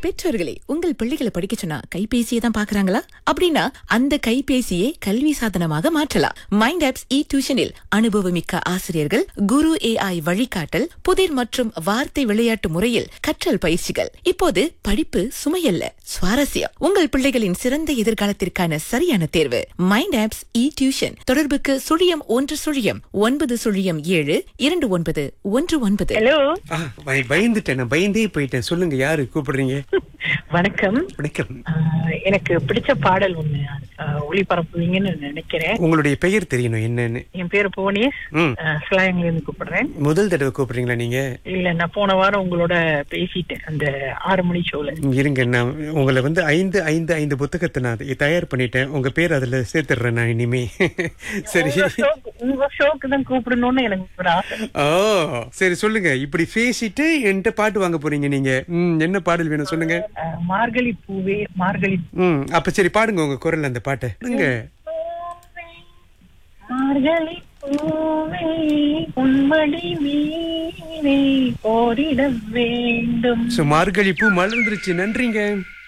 பெற்றோர்களே உங்கள் பிள்ளைகளை படிக்க சொன்னா கைபேசியை தான் பாக்குறாங்களா அப்படின்னா அந்த கைபேசியை கல்வி சாதனமாக மாற்றலாம் மைண்ட் ஆப்ஸ் இ டியூஷனில் அனுபவமிக்க ஆசிரியர்கள் குரு ஏஐ வழிகாட்டல் புதிர் மற்றும் வார்த்தை விளையாட்டு முறையில் கற்றல் பயிற்சிகள் இப்போது படிப்பு சுமையல்ல சுவாரஸ்யம் உங்கள் பிள்ளைகளின் சிறந்த எதிர்காலத்திற்கான சரியான தேர்வு மைண்ட் ஆப்ஸ் இ டியூஷன் தொடர்புக்கு சுழியம் ஒன்று சுழியம் ஒன்பது சுழியம் ஏழு இரண்டு ஒன்பது ஒன்று ஒன்பது ஹலோ ஆ, பய- பயந்துட்டேன் நான் பயந்தே போயிட்டேன் சொல்லுங்க யாரு கூப்பிடுறீங்க வணக்கம் வணக்கம் ஆஹ் எனக்கு பிடிச்ச பாடல் ஒண்ணு ஆஹ் ஒளிபரப்புவீங்கன்னு நினைக்கிறேன் உங்களுடைய பெயர் தெரியணும் என்னன்னு என் பேரு புவனேஷ் ம் சிலாயங்கல இருந்து கூப்பிடுறேன் முதல் தடவை கூப்பிடுறீங்களா நீங்க இல்ல நான் போன வாரம் உங்களோட பேசிட்டேன் அந்த ஆறு மணி ஷோல இருங்க நான் உங்களை வந்து ஐந்து ஐந்து ஐந்து புத்தகத்தை நான் தயார் பண்ணிட்டேன் உங்க பேர் அதுல சேர்த்துடுறேன் நான் இனிமே சரி உங்க ஷோக்கு- உங்க ஷோக்கு தான் கூப்பிடணும்னு எனக்கு ஒரு ஆசை ஓ சரி சொல்லுங்க இப்படி பேசிட்டு என்கிட்ட பாட்டு வாங்க போறீங்க நீங்க ம், என்ன பாடல் வேணும் சொல்லுங்க ஆஹ் மார்கழி பூவே மார்கழி ம் அப்ப சரி பாடுங்க உங்க குரல் அந்த பாட்டை சொல்லுங்க பூவே, மார்கழி பூவே உன்மடி மீனே ஓரிட வேண்டும் சோ மார்கழி பூ மலர்ந்துருச்சு நன்றிங்க